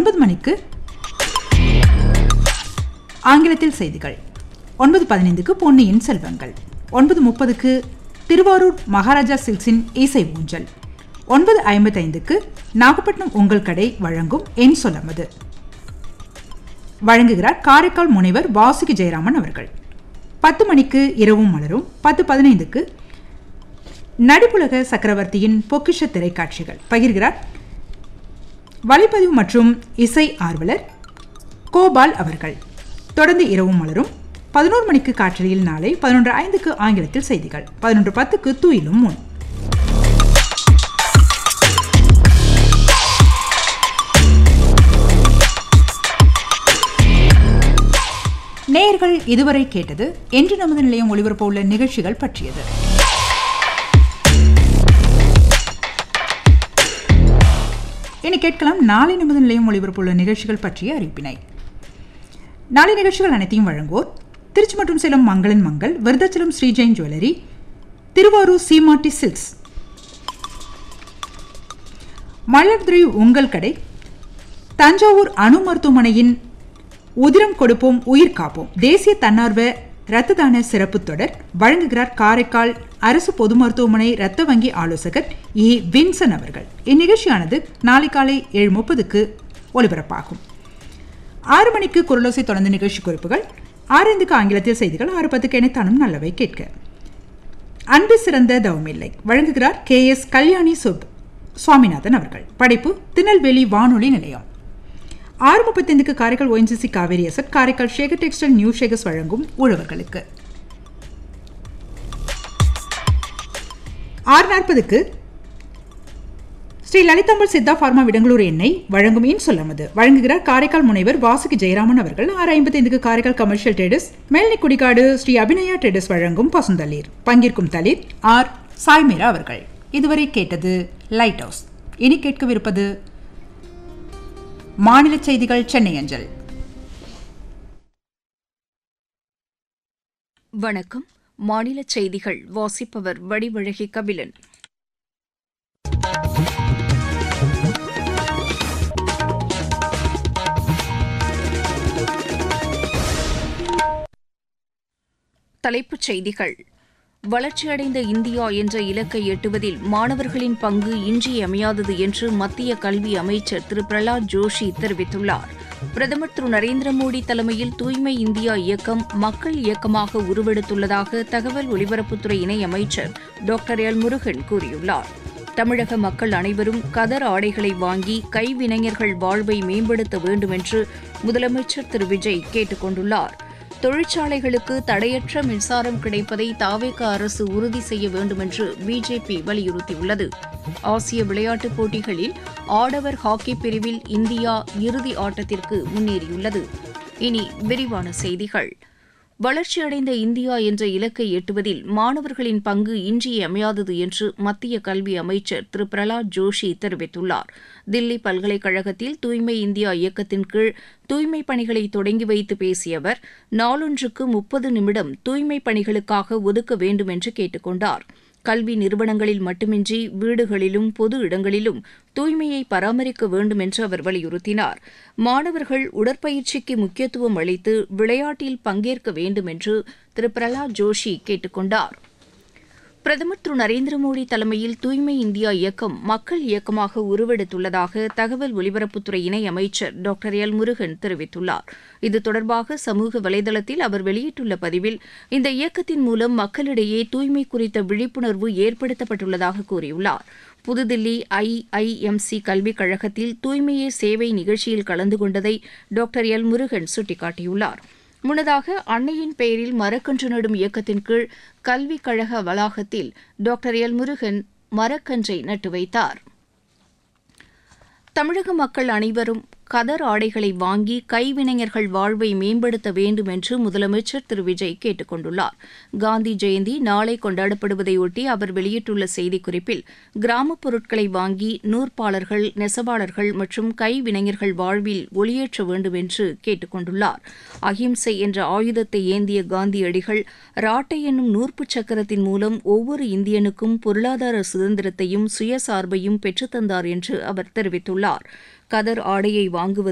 ஒன்பது மணிக்கு ஆங்கிலத்தில் செய்திகள் ஒன்பது பதினைந்துக்கு பொன்னியின் செல்வங்கள் ஒன்பது முப்பதுக்கு திருவாரூர் மகாராஜா சில்க்ஸின் இசை ஊஞ்சல் ஒன்பது ஐம்பத்தைந்துக்கு நாகப்பட்டினம் உங்கள் கடை வழங்கும் என் சொல்லமது வழங்குகிறார் காரைக்கால் முனைவர் வாசுகி ஜெயராமன் அவர்கள் பத்து மணிக்கு இரவும் மலரும் பத்து பதினைந்துக்கு நடிப்புலக சக்கரவர்த்தியின் பொக்கிஷ திரைக்காட்சிகள் பகிர்கிறார் வலைப்பதிவு மற்றும் இசை ஆர்வலர் கோபால் அவர்கள் தொடர்ந்து இரவும் மலரும் பதினோரு மணிக்கு காற்றலையில் நாளை பதினொன்று ஐந்துக்கு ஆங்கிலத்தில் செய்திகள் பதினொன்று பத்துக்கு தூயிலும் முன் நேயர்கள் இதுவரை கேட்டது என்று நமது நிலையம் ஒளிபரப்ப உள்ள நிகழ்ச்சிகள் பற்றியது இனி கேட்கலாம் நாளை நமது நிலையம் ஒளிபரப்ப உள்ள நிகழ்ச்சிகள் பற்றிய அறிவிப்பினை நாளை நிகழ்ச்சிகள் அனைத்தையும் வழங்குவோர் திருச்சி மற்றும் சேலம் மங்களன் மங்கள் விருதாச்சலம் ஸ்ரீ ஜெயின் ஜுவல்லரி திருவாரூர் சீமாட்டி சில்க்ஸ் மலர்துறை உங்கள் கடை தஞ்சாவூர் அணு மருத்துவமனையின் உதிரம் கொடுப்போம் உயிர் காப்போம் தேசிய தன்னார்வ இரத்த தான சிறப்பு தொடர் வழங்குகிறார் காரைக்கால் அரசு பொது மருத்துவமனை இரத்த வங்கி ஆலோசகர் இ வின்சன் அவர்கள் இந்நிகழ்ச்சியானது நாளை காலை ஏழு முப்பதுக்கு ஒலிபரப்பாகும் ஆறு மணிக்கு குரலோசை தொடர்ந்த நிகழ்ச்சி குறிப்புகள் ஆறு ஐந்துக்கு ஆங்கிலத்தில் செய்திகள் ஆறு பத்துக்கு இணைத்தானும் நல்லவை கேட்க அன்பு சிறந்த தவமில்லை வழங்குகிறார் கே எஸ் கல்யாணி சுப் சுவாமிநாதன் அவர்கள் படைப்பு திருநெல்வேலி வானொலி நிலையம் ஆறு முப்பத்தைந்துக்கு Karaikal ONGC Cauvery asset Karaikal Sekar textile new Sekars வழங்கும் உழவர்களுக்கு ஆறு நாற்பதுக்கு ஸ்ரீ லலிதம்பல் சித்தா பார்மா விடங்களூர் எண்ணெய் வழங்கும் இன் சொல்லமது வழங்குகிறார் காரைக்கால் முனைவர் வாசுகி ஜெயராமன் அவர்கள் ஆறு ஐம்பத்தைந்துக்கு Karaikal commercial traders Melnikudikadu Sri Abhinaya traders வழங்கும் பசுந்தளிர் பங்கேற்கும் தளிர் ஆர் சாய்மீரா அவர்கள் இதுவரை கேட்டது லைட் ஹவுஸ் இனி கேட்கவிருப்பது மாநில செய்திகள் சென்னை அஞ்சல் வணக்கம் மாநில செய்திகள் வாசிப்பவர் வடிவழகி கபிலன் தலைப்புச் செய்திகள் வளர்ச்சியடைந்த இந்தியா என்ற இலக்கை எட்டுவதில் மாணவர்களின் பங்கு இன்றியமையாதது என்று மத்திய கல்வி அமைச்சர் திரு பிரலாத் ஜோஷி தெரிவித்துள்ளார் பிரதமர் திரு நரேந்திர மோடி தலைமையில் தூய்மை இந்தியா இயக்கம் மக்கள் இயக்கமாக உருவெடுத்துள்ளதாக தகவல் ஒலிபரப்புத்துறை இணையமைச்சர் டாக்டர் எல் முருகன் கூறியுள்ளார் தமிழக மக்கள் அனைவரும் கதர் ஆடைகளை வாங்கி கைவினைஞர்கள் வாழ்வை மேம்படுத்த வேண்டும் என்று முதலமைச்சர் திரு விஜய் கேட்டுக் கொண்டுள்ளார் தொழிற்சாலைகளுக்கு தடையற்ற மின்சாரம் கிடைப்பதை தாவேக அரசு உறுதி செய்ய வேண்டும் என்று பிஜேபி வலியுறுத்தியுள்ளது ஆசிய விளையாட்டுப் போட்டிகளில் ஆடவர் ஹாக்கி பிரிவில் இந்தியா இறுதி ஆட்டத்திற்கு முன்னேறியுள்ளது இனி விரிவான செய்திகள் வளர்ச்சியடைந்த இந்தியா என்ற இலக்கை எட்டுவதில் மாணவர்களின் பங்கு இன்றியமையாதது என்று மத்திய கல்வி அமைச்சர் திரு பிரலாத் ஜோஷி தெரிவித்துள்ளார் தில்லி பல்கலைக்கழகத்தில் தூய்மை இந்தியா இயக்கத்தின் கீழ் தூய்மை பணிகளை தொடங்கி வைத்து பேசிய அவர் நாளொன்றுக்கு முப்பது நிமிடம் தூய்மை பணிகளுக்காக ஒதுக்க வேண்டும் என்று கேட்டுக் கொண்டார் கல்வி நிறுவனங்களில் மட்டுமின்றி வீடுகளிலும் பொது இடங்களிலும் தூய்மையை பராமரிக்க வேண்டும் என்று அவர் வலியுறுத்தினார் மாணவர்கள் உடற்பயிற்சிக்கு முக்கியத்துவம் அளித்து விளையாட்டில் பங்கேற்க வேண்டும் என்று திரு பிரலாத் ஜோஷி கேட்டுக் கொண்டார் பிரதமர் திரு நரேந்திர மோடி தலைமையில் தூய்மை இந்தியா இயக்கம் மக்கள் இயக்கமாக உருவெடுத்துள்ளதாக தகவல் ஒலிபரப்புத்துறை இணையமைச்சர் டாக்டர் எல் முருகன் தெரிவித்துள்ளார் இது தொடர்பாக சமூக வலைதளத்தில் அவர் வெளியிட்டுள்ள பதிவில் இந்த இயக்கத்தின் மூலம் மக்களிடையே தூய்மை குறித்த விழிப்புணர்வு ஏற்படுத்தப்பட்டுள்ளதாக கூறியுள்ளார் புதுதில்லி ஐஐஎம்சி கல்விக் கழகத்தில் தூய்மையே சேவை நிகழ்ச்சியில் கலந்து கொண்டதை டாக்டர் எல் முருகன் சுட்டிக்காட்டியுள்ளார் முன்னதாக அன்னையின் பெயரில் மரக்கன்று நடும் இயக்கத்தின் கீழ் கல்விக் கழக வளாகத்தில் டாக்டர் எல் முருகன் மரக்கன்றை நட்டு வைத்தார் தமிழக மக்கள் அனைவரும் கதர் ஆடைகளை வாங்கி கைவினைஞர்கள் வாழ்வை மேம்படுத்த வேண்டும் என்று முதலமைச்சர் திரு விஜய் கேட்டுக் கொண்டுள்ளார் காந்தி ஜெயந்தி நாளை கொண்டாடப்படுவதையொட்டி அவர் வெளியிட்டுள்ள செய்திக்குறிப்பில் கிராமப் பொருட்களை வாங்கி நூற்பாளர்கள் நெசவாளர்கள் மற்றும் கைவினைஞர்கள் வாழ்வில் ஒளியேற்ற வேண்டும் என்று கேட்டுக் கொண்டுள்ளார் அஹிம்சை என்ற ஆயுதத்தை ஏந்திய காந்தியடிகள் ராட்டை என்னும் நூற்புச் சக்கரத்தின் மூலம் ஒவ்வொரு இந்தியனுக்கும் பொருளாதார சுதந்திரத்தையும் சுயசார்பையும் பெற்றுத்தந்தார் என்று அவர் தெரிவித்துள்ளார் கதர் ஆடையை வாங்குவது